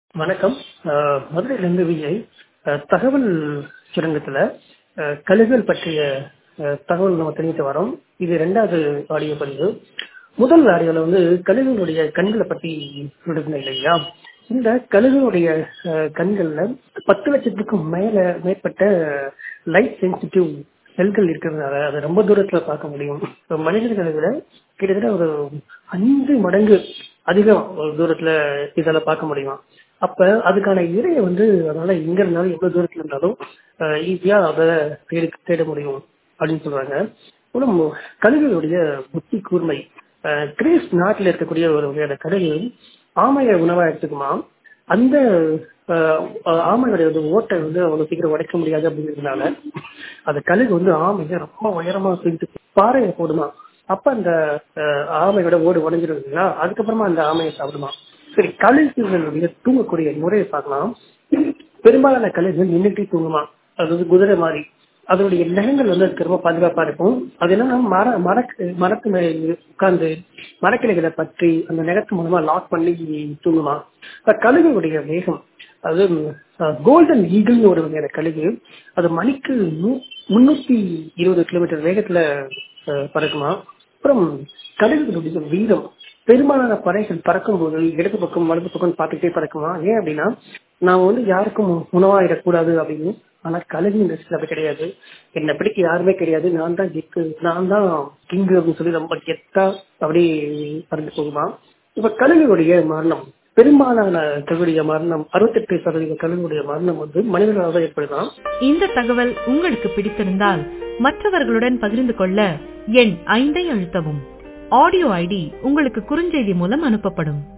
வணக்கம் அஹ், மதுரையிலிருந்து விஜய் அஹ், தகவல் சுரங்கத்துல அஹ், கழுகுகள் பற்றிய அஹ், தகவல் நம்ம தெரிவித்து வரோம் இது ரெண்டாவது ஆடியோ பதிவு முதல் ஆடியோல வந்து கழுகுகளுடைய கண்களை பத்தி சொல்லிருந்தேன் இல்லையா இந்த கழுகுகளுடைய அஹ், கண்கள்ல பத்து லட்சத்துக்கும் மேல மேற்பட்ட லைட் சென்சிட்டிவ் செல்கள் இருக்கிறதுனால அதை ரொம்ப தூரத்துல பார்க்க முடியும் இப்ப மனிதர்களை விட கிட்டத்தட்ட ஒரு அஞ்சு மடங்கு அதிகம் ஒரு தூரத்துல இதால பார்க்க முடியும் அப்ப அதுக்கான இரையை வந்து அதனால எங்க இருந்தாலும் எவ்வளவு தூரத்துல இருந்தாலும் ஈஸியா அதை தேடி தேட முடியும் அப்படின்னு சொல்றாங்க அப்புறம் கழுகுகளுடைய புத்தி கூர்மை அஹ், கிரீஸ் நாட்டில் இருக்கக்கூடிய ஒரு வகையான கழுகு ஆமைய உணவா எடுத்துக்குமா அந்த அஹ், ஆமையுடைய வந்து ஓட்டை வந்து அவ்வளவு சீக்கிரம் உடைக்க முடியாது அப்படிங்கிறதுனால அந்த கழுகு வந்து ஆமையை ரொம்ப உயரமா தூக்கிட்டு பாறையை போடுமா அப்ப அந்த அஹ், ஆமையோட ஓடு உடஞ்சிடும் இல்லைங்களா அதுக்கப்புறமா அந்த ஆமையை சாப்பிடுமா சரி கழுகுகளுடைய தூங்கக்கூடிய முறையை பார்க்கலாம் பெரும்பாலான கழுகுகள் நின்றுட்டே தூங்குமா அது வந்து குதிரை மாதிரி அதனுடைய நகங்கள் வந்து அதுக்கு ரொம்ப பாதுகாப்பா இருக்கும் அது என்னன்னா மர மரக்கு மரத்து மேலே உட்கார்ந்து மரக்கிளைகளை பற்றி அந்த நகத்து மூலமா லாக் பண்ணி தூங்குமா இப்ப கழுகுடைய வேகம் அது கோல்டன் ஈகிள்னு ஒரு வகையான கழுகு அது மணிக்கு நூ- முன்னூத்தி இருபது கிலோமீட்டர் வேகத்துல அஹ், பறக்குமா அப்புறம் கழுகுகளுடைய வீரம் பெரும்பாலான பறவைகள் பறக்கும் போது இடது பக்கம் வலது பக்கம் பார்த்துக்கிட்டே பறக்குமா ஏன் அப்படின்னா நாம வந்து யாருக்கும் உணவாயிடக்கூடாது அப்படின்னு ஆனா கழுகு இண்டஸ்ட்ரி அப்படி கிடையாது என்னை பிடிக்க யாருமே கிடையாது நான் தான் கெத்து நான் தான் கிங்கு அப்படின்னு சொல்லி ரொம்ப கெத்தா அப்படி பறந்து போகுமா இப்ப கழுகுடைய மரணம் பெரும்பாலான கழுகுடைய மரணம் அறுபத்தெட்டு சதவீத கழுகுடைய மரணம் வந்து மனிதர்களால் தான் ஏற்படுதான் இந்த தகவல் உங்களுக்கு பிடித்திருந்தால் மற்றவர்களுடன் பகிர்ந்து கொள்ள எண் ஐந்தை அழுத்தவும் ஆடியோ ஐடி உங்களுக்கு குறுஞ்செய்தி மூலம் அனுப்பப்படும்